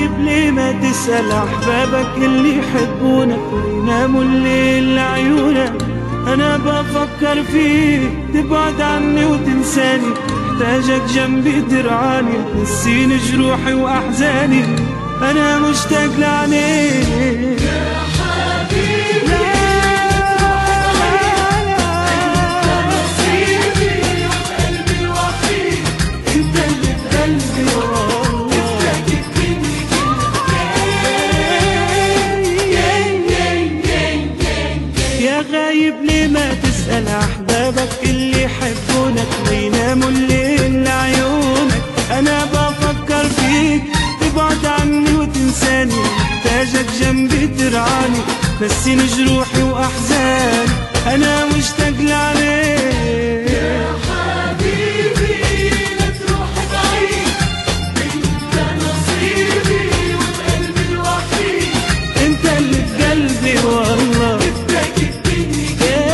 غايب ليه ما تسأل أحبابك اللي يحبونك ويناموا الليل لعيونك أنا بفكر فيك تبعد عني وتنساني محتاجك جنبي ترعاني تنسيني جروحي وأحزاني أنا مشتاق لعينيك انت اللي في قلبي يا غايب ليه ما تسأل أحبابك اللي يحبونك ويناموا الليل لعيونك أنا بفكر فيك تبعد عني وتنساني محتاجك جنبي ترعاني نسيني جروحي وأحزاني أنا مشتاق لعليك حبيبي لا تروح بعيد انت نصيبي وبقلبي الوحيد انت اللي في قلبي والله متأكد مني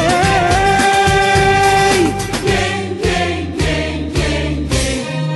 إيه جاي جاي جاي جاي جاي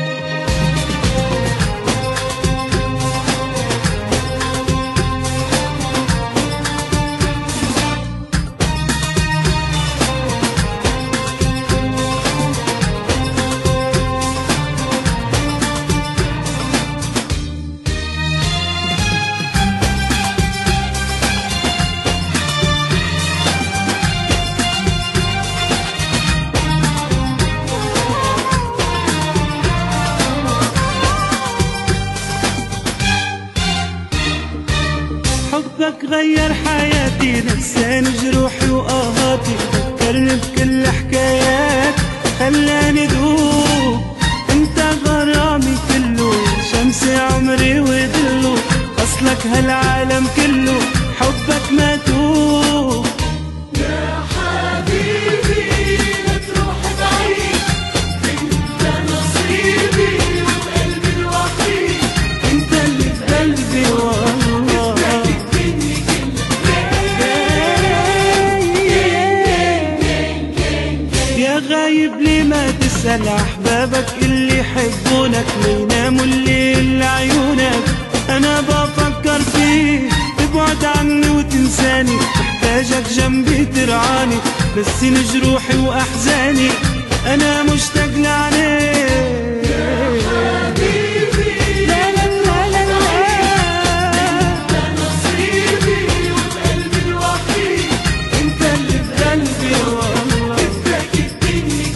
حبك غير حياتي نساني جروحي وآهاتي فكرني بكل حكايات خلاني دوب انت غرامي كله شمس عمري وذله اصلك هالعالم كله حبك ما توب يا حبيبي لا تروح بعيد انت نصيبي وبقلبي الوحيد انت اللي في قلبي والله مني يا غايب ليه ما تسأل أحبابك اللي يحبونك ويناموا الليل لعيونك أنا بفكر فيك تبعد عني وتنساني محتاجك جنبي ترعاني نسيني جروحي وأحزاني أنا مشتاق لعينيك حبيبي لا لا لا لا لا انت نصيبي وبقلبي الوحيد انت اللي في قلبي والله متأكد مني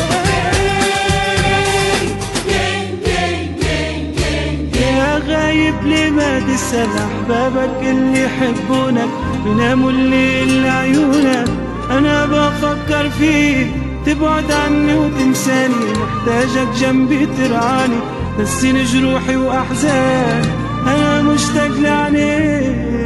جاي جاي جاي جاي يا غايب ليه ما تسأل أحبابك اللي يحبونك بيناموا الليل لعيونك أنا بفكر فيك تبعد عني وتنساني محتاجك جنبي ترعاني نسيني جروحي وأحزاني أنا مشتاق لعينيك